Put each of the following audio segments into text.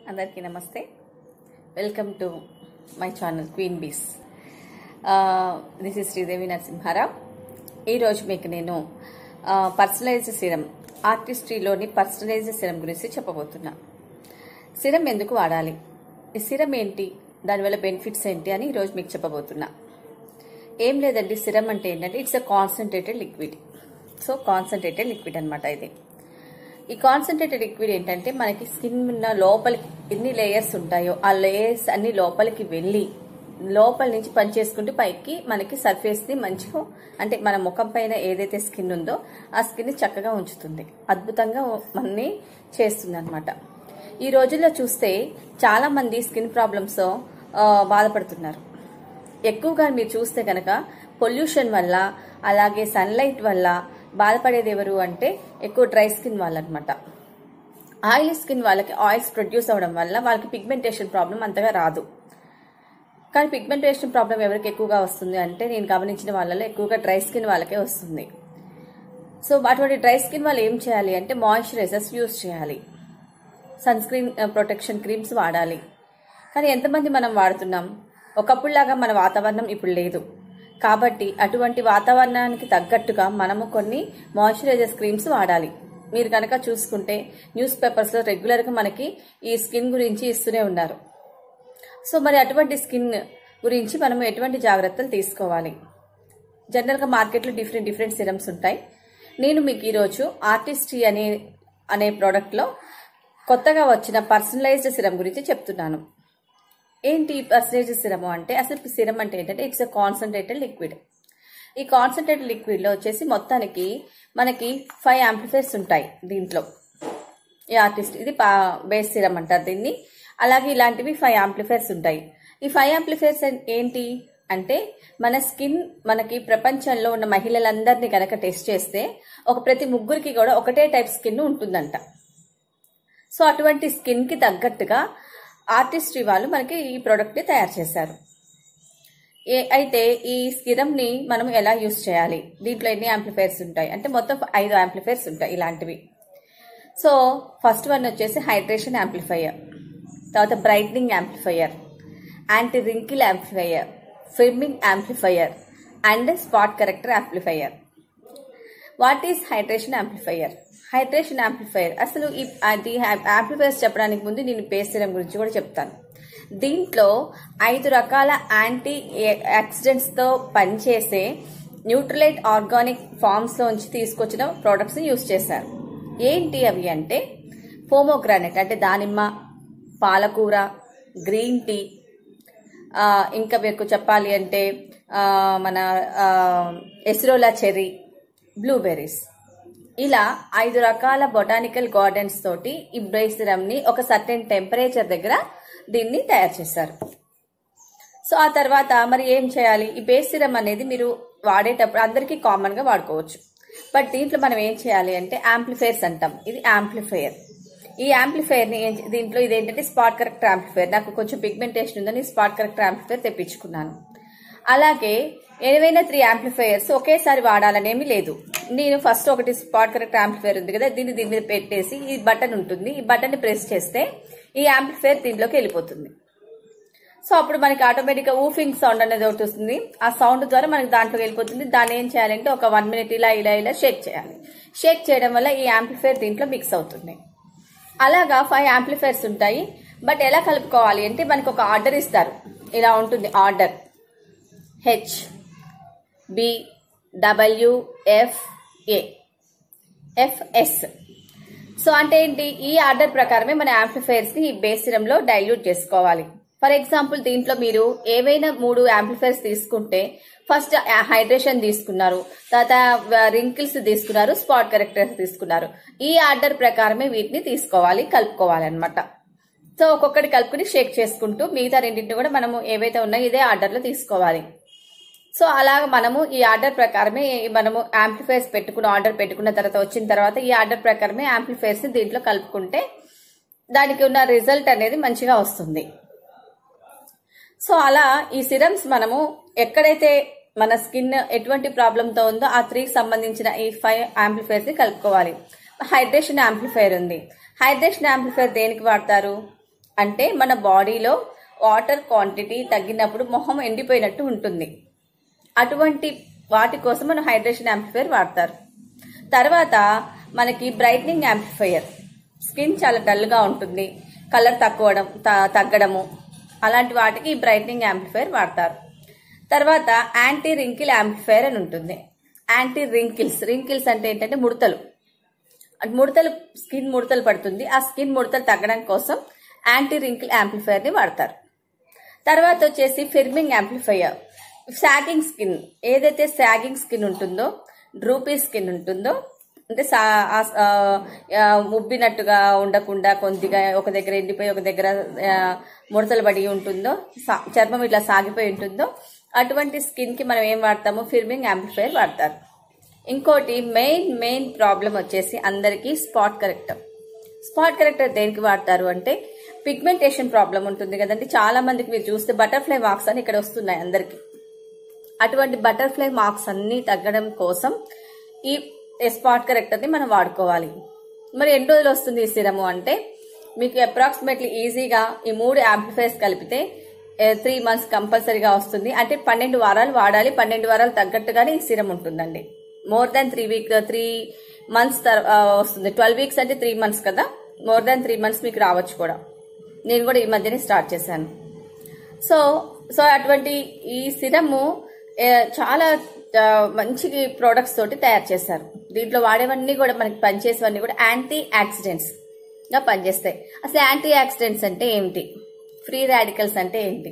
అందరికీ నమస్తే welcome to my channel queen bees this is Sridevi Narasimharao ఈరోజు మీకు నేను పర్సనలైజ్డ్ సిరం ఆర్టిస్ట్రీలోని పర్సనలైజ్డ్ సిరం గురించి చెప్పబోతున్నా సిరం ఎందుకు వాడాలి ఈ సిరం ఏంటి దానివల్ల బెనిఫిట్స్ ఏంటి అని ఈరోజు మీకు చెప్పబోతున్నా ఏం లేదండి సిరం అంటే ఏంటంటే it's a concentrated liquid so concentrated liquid అనమాట ఇది ఈ కాన్సన్ట్రేటెడ్ లిక్విడ్ ఏంటంటే మనకి స్కిన్ ఉన్న లోపలికి ఎన్ని లేయర్స్ ఉంటాయో ఆ లేయర్స్ అన్ని లోపలికి వెళ్ళి లోపల నుంచి పనిచేసుకుంటూ పైకి మనకి సర్ఫేస్ ని మంచిగా అంటే మన ముఖం పైన ఏదైతే స్కిన్ ఉందో ఆ స్కిన్ ని చక్కగా ఉంచుతుంది అద్భుతంగా మనని చేస్తుంది అనమాట ఈ రోజుల్లో చూస్తే చాలా మంది స్కిన్ ప్రాబ్లమ్స్ బాధపడుతున్నారు ఎక్కువగా మీరు చూస్తే కనుక పొల్యూషన్ వల్ల అలాగే సన్లైట్ వల్ల బాధపడేది ఎవరు అంటే ఎక్కువ డ్రై స్కిన్ వాళ్ళనమాట ఆయిల్ స్కిన్ వాళ్ళకి ఆయిల్స్ ప్రొడ్యూస్ అవ్వడం వల్ల వాళ్ళకి పిగ్మెంటేషన్ ప్రాబ్లం అంతగా రాదు కానీ పిగ్మెంటేషన్ ప్రాబ్లం ఎవరికి ఎక్కువగా వస్తుంది అంటే నేను గమనించిన వాళ్ళలో ఎక్కువగా డ్రై స్కిన్ వాళ్ళకే వస్తుంది సో అటువంటి డ్రై స్కిన్ వాళ్ళు ఏం చేయాలి అంటే మాయిశ్చరైజర్స్ యూస్ చేయాలి సన్ స్క్రీన్ ప్రొటెక్షన్ క్రీమ్స్ వాడాలి కానీ ఎంతమంది మనం వాడుతున్నాం ఒకప్పుడులాగా మన వాతావరణం ఇప్పుడు లేదు కాబట్టి అటువంటి వాతావరణానికి తగ్గట్టుగా మనము కొన్ని మాయిశ్చరైజర్స్ క్రీమ్స్ వాడాలి మీరు కనుక చూసుకుంటే న్యూస్ పేపర్స్లో రెగ్యులర్గా మనకి ఈ స్కిన్ గురించి ఇస్తూనే ఉన్నారు సో మరి అటువంటి స్కిన్ గురించి మనం ఎటువంటి జాగ్రత్తలు తీసుకోవాలి జనరల్గా మార్కెట్లో డిఫరెంట్ డిఫరెంట్ సిరమ్స్ ఉంటాయి నేను మీకు ఈరోజు ఆర్టిస్ట్రీ అనే అనే ప్రోడక్ట్లో కొత్తగా వచ్చిన పర్సనలైజ్డ్ సిరం గురించి చెప్తున్నాను ఏంటి పర్సనలైజ్డ్ సిరము అంటే అసలు సిరం అంటే ఏంటంటే ఇట్స్ ఎ కాన్సన్ట్రేటెడ్ లిక్విడ్ ఈ కాన్సన్ట్రేటెడ్ లిక్విడ్లో వచ్చేసి మొత్తానికి మనకి ఫైవ్ యాంప్లిఫైర్స్ ఉంటాయి దీంట్లో ఈ ఆర్టిస్ట్ ఇది బేస్ సిరం అంటారు దీన్ని అలాగే ఇలాంటివి ఫైవ్ యాంప్లిఫైర్స్ ఉంటాయి ఈ ఫైవ్ యాంప్లిఫైర్స్ ఏంటి అంటే మన స్కిన్ మనకి ప్రపంచంలో ఉన్న మహిళలందరినీ కనుక టెస్ట్ చేస్తే ఒక ప్రతి ముగ్గురికి కూడా ఒకటే టైప్ స్కిన్ ఉంటుందంట సో అటువంటి స్కిన్కి తగ్గట్టుగా ఆర్టిస్ట్రీ వాళ్ళు మనకి ఈ ప్రోడక్ట్ని తయారు చేశారు ఏ అయితే ఈ సిరంని మనం ఎలా యూస్ చేయాలి దీంట్లో ఎన్ని యాంప్లిఫైర్స్ ఉంటాయి అంటే మొత్తం ఐదు యాంప్లిఫైర్స్ ఉంటాయి ఇలాంటివి సో ఫస్ట్ వన్ వచ్చేసి హైడ్రేషన్ యాంప్లిఫైయర్ తర్వాత brightening amplifier anti wrinkle amplifier firming amplifier and spot corrector amplifier what is hydration amplifier hydration amplifier అసలు ఈ అది యాంప్లిఫైర్స్ చెప్పడానికి ముందు నేను పేసిరం గురించి కూడా చెప్తాను దీంట్లో ఐదు రకాల యాంటీ యాక్సిడెంట్స్తో పనిచేసే న్యూట్రలైట్ ఆర్గానిక్ ఫార్మ్స్లోంచి తీసుకొచ్చిన ప్రోడక్ట్స్ని యూస్ చేశారు ఏంటి అవి అంటే పోమోగ్రానైట్ అంటే దానిమ్మ పాలకూర గ్రీన్ టీ ఇంకా మీకు చెప్పాలి అంటే మన ఎస్రోలా చెర్రీ బ్లూబెర్రీస్ ఇలా ఐదు రకాల బొటానికల్ గార్డెన్స్ తోటి ఈ బ్రేసిరమ్ని ఒక సర్టెన్ టెంపరేచర్ దగ్గర దీన్ని తయారు చేశారు సో ఆ తర్వాత మరి ఏం చేయాలి ఈ బేసిరం అనేది మీరు వాడేటప్పుడు అందరికీ కామన్గా వాడుకోవచ్చు బట్ దీంట్లో మనం ఏం చేయాలి అంటే యాంప్లిఫైర్స్ అంటాం ఇది యాంప్లిఫైయర్ ఈ యాంప్లిఫైర్ని దీంట్లో ఇదేంటంటే స్పాట్ కరెక్టర్ యాంప్లిఫైర్ నాకు కొంచెం పిగ్మెంటేషన్ ఉందని స్పాట్ కరెక్టర్ యాంప్లిఫైర్ తెప్పించుకున్నాను అలాగే ఏవైనా త్రీ యాంప్లిఫైయర్స్ ఒకేసారి వాడాలనేమి లేదు నేను ఫస్ట్ ఒకటి స్పాట్ కరెక్ట్ యాంప్లిఫైర్ ఉంది కదా దీన్ని దీని మీద పెట్టేసి ఈ బటన్ ఉంటుంది ఈ బటన్ని ప్రెస్ చేస్తే ఈ యాంప్లిఫైర్ దీంట్లోకి వెళ్ళిపోతుంది సో అప్పుడు మనకి ఆటోమేటిక్గా ఊఫింగ్ సౌండ్ అనేది ఒకటి వస్తుంది ఆ సౌండ్ ద్వారా మనకి దాంట్లోకి వెళ్ళిపోతుంది దాన్ని ఏం చేయాలంటే ఒక వన్ మినిట్ ఇలా ఇలా ఇలా షేక్ చేయాలి షేక్ చేయడం వల్ల ఈ యాంప్లిఫైర్ దీంట్లో మిక్స్ అవుతుంది అలాగా ఫైవ్ యాంప్లిఫైర్స్ ఉంటాయి బట్ ఎలా కలుపుకోవాలి అంటే మనకి ఒక ఆర్డర్ ఇస్తారు ఇలా ఉంటుంది order H B W F A FS so అంటే ఏంటి ఈ ఆర్డర్ ప్రకారమే మన యాంప్లిఫైర్స్ ని ఈ బేసిరంలో డైల్యూట్ చేసుకోవాలి ఫర్ ఎగ్జాంపుల్ దీంట్లో మీరు ఏవైనా మూడు యాంప్లిఫైర్స్ తీసుకుంటే ఫస్ట్ హైడ్రేషన్ తీసుకున్నారు తర్వాత రింకిల్స్ తీసుకున్నారు స్పాట్ కరెక్టర్స్ తీసుకున్నారు ఈ ఆర్డర్ ప్రకారమే వీటిని తీసుకోవాలి కలుపుకోవాలి అనమాట సో ఒక్కొక్కటి కలుపుకుని షేక్ చేసుకుంటూ మిగతా రెండింటిని కూడా మనము ఏవైతే ఉన్నాయో ఇదే ఆర్డర్లో తీసుకోవాలి సో అలాగ మనము ఈ ఆర్డర్ ప్రకారమే మనము యాంప్లిఫైర్స్ పెట్టుకున్న ఆర్డర్ పెట్టుకున్న తర్వాత వచ్చిన తర్వాత ఈ ఆర్డర్ ప్రకారమే యాంప్లిఫైర్స్ దీంట్లో కలుపుకుంటే దానికి ఉన్న రిజల్ట్ అనేది మంచిగా వస్తుంది సో అలా ఈ సిరమ్స్ మనము ఎక్కడైతే మన స్కిన్ ఎటువంటి ప్రాబ్లంతో ఉందో ఆ త్రీకి సంబంధించిన ఈ ఫైవ్ యాంప్లిఫైర్స్ ని కలుపుకోవాలి హైడ్రేషన్ యాంప్లిఫైర్ ఉంది హైడ్రేషన్ యాంప్లిఫైర్ దేనికి వాడతారు అంటే మన బాడీలో వాటర్ క్వాంటిటీ తగ్గినప్పుడు మొహం ఎండిపోయినట్టు ఉంటుంది అటువంటి వాటి కోసం మనం హైడ్రేషన్ యాంప్లిఫైయర్ వాడతారు తర్వాత మనకి బ్రైట్నింగ్ యాంప్లిఫైయర్ స్కిన్ చాలా డల్గా ఉంటుంది కలర్ తక్కువడం త- తగ్గడము అలాంటి వాటికి ఈ బ్రైట్నింగ్ యాంప్లిఫైయర్ వాడతారు తర్వాత యాంటీ రింకిల్ యాంప్లిఫైయర్ అని ఉంటుంది యాంటీ రింకిల్స్ రింకిల్స్ అంటే ఏంటంటే ముడతలు అంటే ముడతలు స్కిన్ ముడతలు పడుతుంది ఆ స్కిన్ ముడతలు తగ్గడం కోసం యాంటీ రింకిల్ యాంప్లిఫైయర్ ని వాడతారు తర్వాత వచ్చేసి ఫిర్మింగ్ యాంప్లిఫైయర్ సాగింగ్ స్కిన్ ఏదైతే సాగింగ్ స్కిన్ ఉంటుందో డ్రూపీ స్కిన్ ఉంటుందో అంటే సా ఆ- ఆ, ఆ, ఉబ్బినట్టుగా ఉండకుండా కొద్దిగా ఒక దగ్గర ఎండిపోయి ఒక దగ్గర ఆ, ముడతలు పడి ఉంటుందో సా- చర్మం ఇట్లా సాగిపోయి ఉంటుందో అటువంటి స్కిన్ కి మనం ఏం వాడతాము ఫిర్మింగ్ యాంప్లిఫైయర్ వాడతారు ఇంకోటి మెయిన్ మెయిన్ ప్రాబ్లం వచ్చేసి అందరికీ స్పాట్ కరెక్టర్ స్పాట్ కరెక్టర్ దేనికి వాడతారు అంటే పిగ్మెంటేషన్ ప్రాబ్లం ఉంటుంది కదండి చాలా మందికి మీరు చూస్తే బటర్ఫ్లై మార్క్స్ అని ఇక్కడ వస్తున్నాయి అందరికి అటువంటి బటర్ఫ్లై మార్క్స్ అన్ని తగ్గడం కోసం ఈ స్పాట్ కరెక్టర్ ని మనం వాడుకోవాలి మరి ఎన్ని రోజులు వస్తుంది ఈ సిరము అంటే మీకు అప్రాక్సిమేట్లీ ఈజీగా ఈ మూడు యాంప్లిఫైర్స్ కలిపితే త్రీ మంత్స్ కంపల్సరీగా వస్తుంది అంటే పన్నెండు వారాలు వాడాలి పన్నెండు వారాలు తగ్గట్టుగానే ఈ సిరం ఉంటుందండి more than three week three months వస్తుంది ట్వెల్వ్ వీక్స్ అంటే త్రీ మంత్స్ కదా మోర్ దాన్ త్రీ మంత్స్ మీకు రావచ్చు కూడా నేను కూడా ఈ మధ్యనే స్టార్ట్ చేశాను సో సో అటువంటి ఈ సిరము ఏ, చాలా ఆ, మంచి ప్రోడక్ట్స్ తోటి తయారు చేశారు దీంట్లో వాడేవన్నీ కూడా మనకి పనిచేసేవన్నీ కూడా యాంటీ యాక్సిడెంట్స్ గా పనిచేస్తాయి అసలు యాంటీ యాక్సిడెంట్స్ అంటే ఏమిటి ఫ్రీ రాడికల్స్ అంటే ఏంటి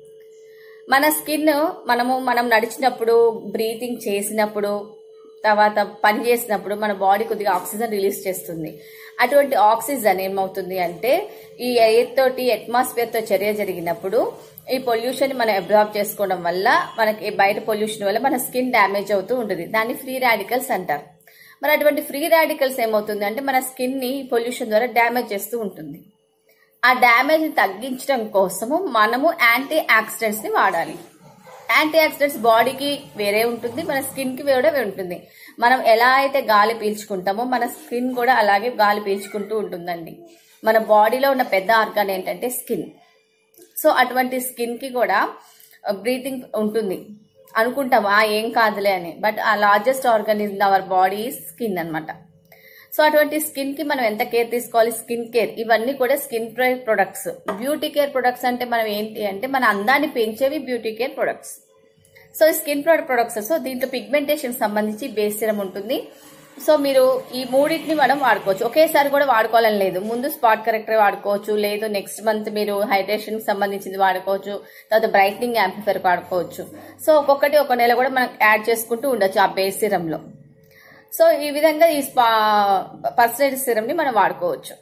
మన స్కిన్ మనము మనం నడిచినప్పుడు బ్రీతింగ్ చేసినప్పుడు తర్వాత పని చేసినప్పుడు మన బాడీ కొద్దిగా ఆక్సిజన్ రిలీజ్ చేస్తుంది అటువంటి ఆక్సిజన్ ఏమవుతుంది అంటే ఈ ఎయిర్ తోటి అట్మాస్ఫియర్ తో చర్య జరిగినప్పుడు ఈ పొల్యూషన్ మనం అబ్జార్బ్ చేసుకోవడం వల్ల మనకి బయట పొల్యూషన్ వల్ల మన స్కిన్ డ్యామేజ్ అవుతూ ఉంటుంది దాన్ని ఫ్రీ రాడికల్స్ అంటారు మరి అటువంటి ఫ్రీ రాడికల్స్ ఏమవుతుంది అంటే మన స్కిన్ ని పొల్యూషన్ ద్వారా డ్యామేజ్ చేస్తూ ఉంటుంది ఆ డ్యామేజ్ తగ్గించడం కోసము మనము యాంటీ ఆక్సిడెంట్స్ ని వాడాలి యాంటీ ఆక్సిడెంట్స్ బాడీకి వేరే ఉంటుంది మన స్కిన్ కి వేరే ఉంటుంది మనం ఎలా అయితే గాలి పీల్చుకుంటామో మన స్కిన్ కూడా అలాగే గాలి పీల్చుకుంటూ ఉంటుందండి మన బాడీలో ఉన్న పెద్ద ఆర్గాన్ ఏంటంటే స్కిన్ సో అటువంటి స్కిన్ కి కూడా బ్రీతింగ్ ఉంటుంది అనుకుంటాం ఆ ఏం కాదులే అని బట్ ఆ largest organ in our body skin అన్నమాట సో అటువంటి స్కిన్ కి మనం ఎంత కేర్ తీసుకోవాలి స్కిన్ కేర్ ఇవన్నీ కూడా skin products beauty care products అంటే మనం ఏంటి అంటే మన అందాన్ని పెంచేవి beauty care products so skin products so దీంట్లో పిగ్మెంటేషన్ సంబంధించి బేస్ సిరం ఉంటుంది సో మీరు ఈ మూడింటిని మనం వాడుకోవచ్చు ఒకేసారి కూడా వాడుకోవాలని లేదు ముందు స్పాట్ కరెక్టర్ వాడుకోవచ్చు లేదు నెక్స్ట్ మంత్ మీరు హైడ్రేషన్ సంబంధించింది వాడుకోవచ్చు తర్వాత బ్రైట్నింగ్ యాంప్లిఫైర్ వాడుకోవచ్చు సో ఒక్కొక్కటి ఒక నెల కూడా మనం యాడ్ చేసుకుంటూ ఉండొచ్చు ఆ బేస్ సిరంలో సో ఈ విధంగా ఈ స్పా పర్సనైజ్ సిరం ని మనం వాడుకోవచ్చు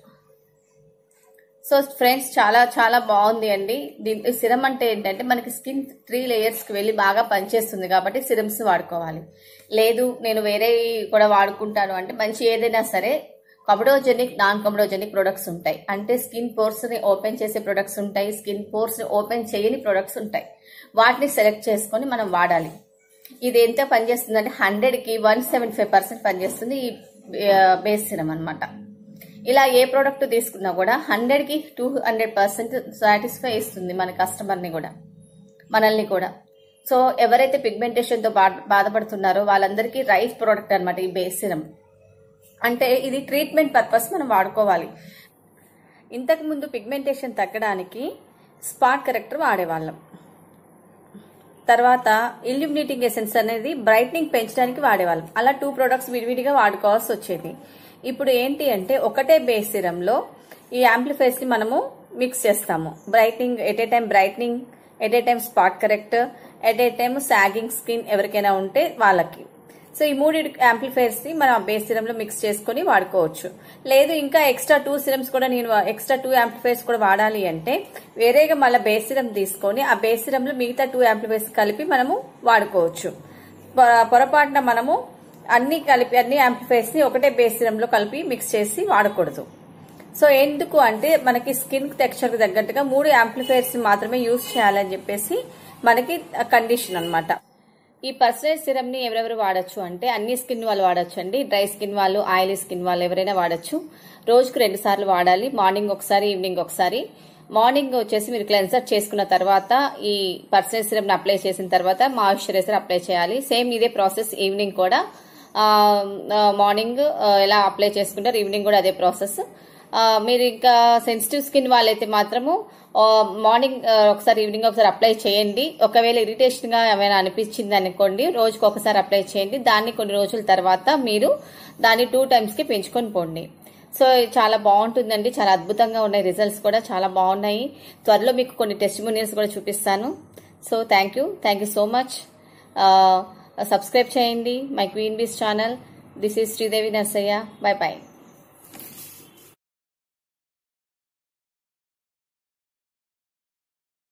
సో ఫ్రెండ్స్ చాలా చాలా బాగుంది అండి దీని సిరం అంటే ఏంటంటే మనకి స్కిన్ త్రీ లేయర్స్ కి వెళ్ళి బాగా పనిచేస్తుంది కాబట్టి సిరమ్స్ వాడుకోవాలి లేదు నేను వేరే కూడా వాడుకుంటాను అంటే మంచి ఏదైనా సరే కబడోజెనిక్ నాన్ కబడోజెనిక్ ప్రొడక్ట్స్ ఉంటాయి అంటే స్కిన్ పోర్స్ ని ఓపెన్ చేసే ప్రొడక్ట్స్ ఉంటాయి స్కిన్ పోర్స్ ని ఓపెన్ చేయని ప్రొడక్ట్స్ ఉంటాయి వాటిని సెలెక్ట్ చేసుకొని మనం వాడాలి ఇది ఎంత పనిచేస్తుంది అంటే హండ్రెడ్ కి వన్ సెవెంటీ ఫైవ్ పర్సెంట్ పనిచేస్తుంది ఈ బేస్ సిరం అనమాట ఇలా ఏ ప్రోడక్ట్ తీసుకున్నా కూడా హండ్రెడ్ కి టూ హండ్రెడ్ పర్సెంట్ సాటిస్ఫై ఇస్తుంది మన కస్టమర్ ని కూడా మనల్ని కూడా సో ఎవరైతే పిగ్మెంటేషన్ తో బా- బాధపడుతున్నారో వాళ్ళందరికీ రైట్ ప్రోడక్ట్ అనమాట ఈ బేస్ సిరం అంటే ఇది ట్రీట్మెంట్ పర్పస్ మనం వాడుకోవాలి ఇంతకు ముందు పిగ్మెంటేషన్ తగ్గడానికి స్పాట్ కరెక్టర్ వాడేవాళ్ళం తర్వాత ఇల్యూమినేటింగ్ ఎసెన్స్ అనేది బ్రైట్నింగ్ పెంచడానికి వాడేవాళ్ళం అలా టూ ప్రొడక్ట్స్ విడివిడిగా వాడుకోవాల్సి వచ్చేది ఇప్పుడు ఏంటి అంటే ఒకటే బేస్ సిరంలో ఈ యాంప్లిఫైర్స్ ని మనము మిక్స్ చేస్తాము brightening at a time brightening at a time spot corrector at a time sagging skin ఎవరికైనా ఉంటే వాళ్ళకి సో ఈ మూడు యాంప్లిఫైర్స్ ని మనం ఆ బేస్ సిరంలో మిక్స్ చేసుకొని వాడుకోవచ్చు లేదు ఇంకా ఎక్స్ట్రా టూ సిరమ్స్ కూడా నేను ఎక్స్ట్రా టూ యాంప్లిఫైర్స్ కూడా వాడాలి అంటే వేరేగా మళ్ళీ బేస్ సిరం తీసుకొని ఆ బేస్ సిరంలో మిగతా టూ యాంప్లిఫైర్స్ కలిపి మనము వాడుకోవచ్చు పొర- పొరపాటున మనము అన్ని కలిపి అన్ని యాంప్లిఫైర్స్ ని ఒకటే బేస్ సిరంలో కలిపి మిక్స్ చేసి వాడకూడదు సో ఎందుకు అంటే మనకి స్కిన్ టెక్స్చర్ కి తగ్గట్టుగా మూడు యాంప్లిఫైర్స్ మాత్రమే యూజ్ చేయాలని చెప్పేసి మనకి కండిషన్ అన్నమాట ఈ పర్సనైజ్ సిరమ్ ని ఎవరెవరు వాడచ్చు అంటే అన్ని స్కిన్ వాళ్ళు వాడచ్చు అండి డ్రై స్కిన్ వాళ్ళు ఆయిలీ స్కిన్ వాళ్ళు ఎవరైనా వాడచ్చు రోజుకు రెండు సార్లు వాడాలి మార్నింగ్ ఒకసారి ఈవినింగ్ ఒకసారి మార్నింగ్ వచ్చేసి మీరు క్లెన్సర్ చేసుకున్న తర్వాత ఈ పర్సనల్ సిరమ్ అప్లై చేసిన తర్వాత మాయిశ్చరైజర్ అప్లై చేయాలి సేమ్ ఇదే ప్రాసెస్ ఈవినింగ్ కూడా ఆ, ఆ, మార్నింగ్ ఆ, ఎలా అప్లై చేసుకుంటారు ఈవినింగ్ కూడా అదే ప్రాసెస్ ఆ, మీరు ఇంకా సెన్సిటివ్ స్కిన్ వాళ్ళైతే మాత్రము ఆ, మార్నింగ్ ఆ, ఒకసారి ఈవినింగ్ ఒకసారి అప్లై చేయండి ఒకవేళ ఇరిటేషన్ గా ఏమైనా అనిపించింది అనుకోండి రోజుకి ఒకసారి అప్లై చేయండి దాన్ని కొన్ని రోజుల తర్వాత మీరు దాన్ని టూ టైమ్స్ కి పెంచుకొని పోండి సో ఇది చాలా బాగుంటుందండి చాలా అద్భుతంగా ఉన్నాయి రిజల్ట్స్ కూడా చాలా బాగున్నాయి త్వరలో మీకు కొన్ని టెస్టిమోనియల్స్ కూడా చూపిస్తాను so thank you thank you so much subscribe చేయండి my queen bees channel this is Sridevi Narsaiah bye bye